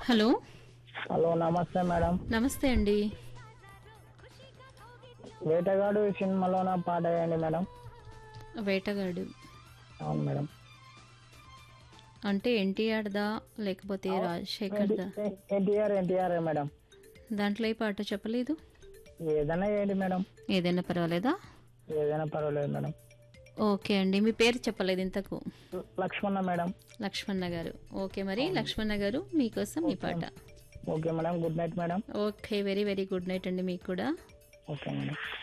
hello hello నమస్తే madam నమస్తే అండి వేటగాడు సినిమాలో నా పాట వేయండి మేడం వేటగాడు అవును మేడం అంటే ఎన్టీఆర్దా లేకపోతే రాజశేఖర్దా ఎన్టీఆర్ ఎన్టీఆర్ మేడం దాంట్లో ఏ పాట చెప్పలేదు ఏదైనా వేయండి మేడం ఏదైనా పర్వాలేదా ఏదైనా పర్వాలేదు మేడం ఓకే అండి మీ పేరు చెప్పలేదు ఇంతకు లక్ష్మణ మేడం లక్ష్మణ గారు ఓకే మరి లక్ష్మణ గారు మీకోసం ఈ పాట okay madam good night madam okay very very good night అండి మీకు కూడా ఓకే మేడం